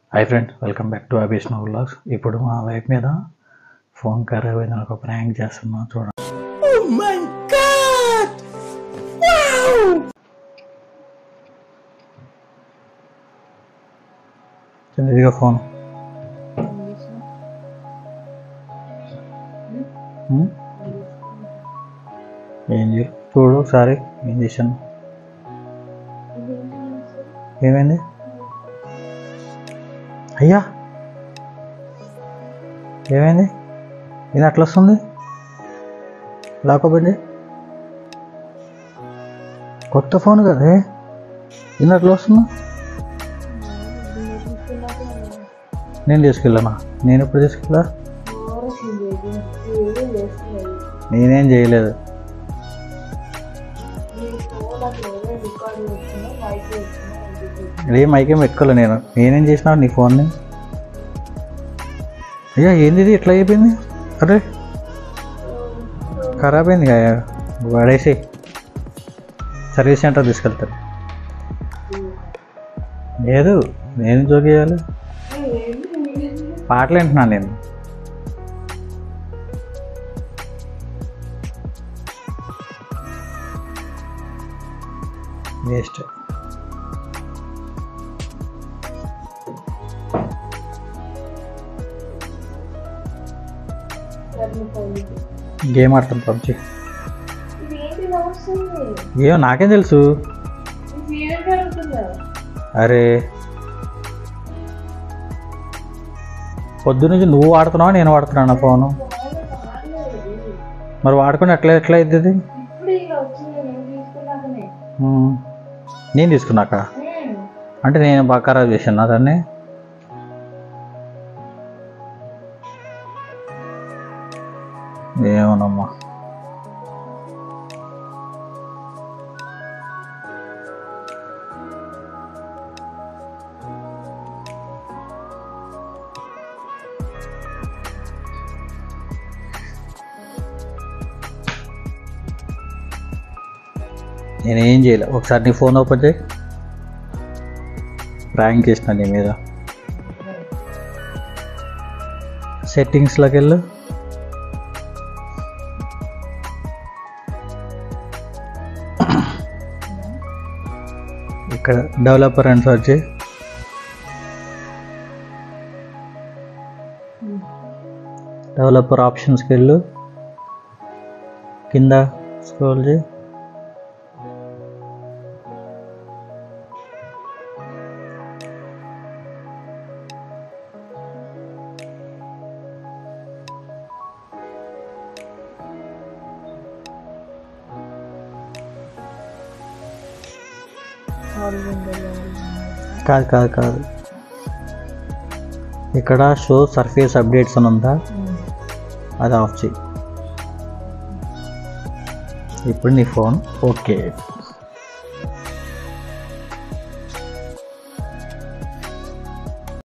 Hi friends welcome back to Abhish no vlogs ఇప్పుడు మా wife మీద ఫోన్ ఖరాబ్ అయిందని ఒక ప్రాంక్ చేస్తున్నా చూడండి చిన్న ఇదిగో ఫోన్ ఉమ్? ఏం చే చూడు ఒకసారి ఏం చేశాను ఏమైంది అయ్యా ఏమైంది ఇది అట్లా వస్తుంది లాకపోయింది కొత్త ఫోన్ కదే ఇది అట్లా వస్తుందా నేను తీసుకెళ్ళానా నేను ఎప్పుడు తీసుకెళ్ళా నేనేం చేయలేదు ఏ మైకేం పెట్టుకోలే నేను నేనేం చేసినా నీ ఫోన్ని అయ్యా ఏంది ఇది ఎట్లా అయిపోయింది అరే ఖరాబ్ అయింది కదా వాడేసి సర్వీస్ సెంటర్ తీసుకెళ్తారు లేదు నేను జోక్ చేయాలి పాటలు వింటున్నాను నేను వేస్ట్ గేమ్ ఆడుతాను పబ్జి ఏమో నాకేం తెలుసు అరే పొద్దు నుంచి నువ్వు వాడుతున్నావా నేను వాడుతున్నాను నా ఫోను మరి వాడుకుని ఎట్లా ఎట్లా అవుతుంది ఉమ్. నేను తీసుకున్నాక అంటే నేను బాగా ఖరాబ్ చేశాను దాన్ని ఏమోనమ్మా నేనేం చేయలే ఒకసారి నీ ఫోన్ ఓపెన్ చేయి ప్రాంక్ చేసిన నీ మీద సెట్టింగ్స్లోకి వెళ్ళు ఇక్కడ డెవలపర్ అని సెర్చ్ చేయి డెవలపర్ ఆప్షన్స్కి వెళ్ళు కింద స్క్రోల్ చేయి కాదు కాదు కాదు ఇక్కడ షో సర్ఫేస్ అప్డేట్స్ అని ఉందా అది ఆఫ్ చేయి ఇప్పుడు నీ ఫోన్ ఓకే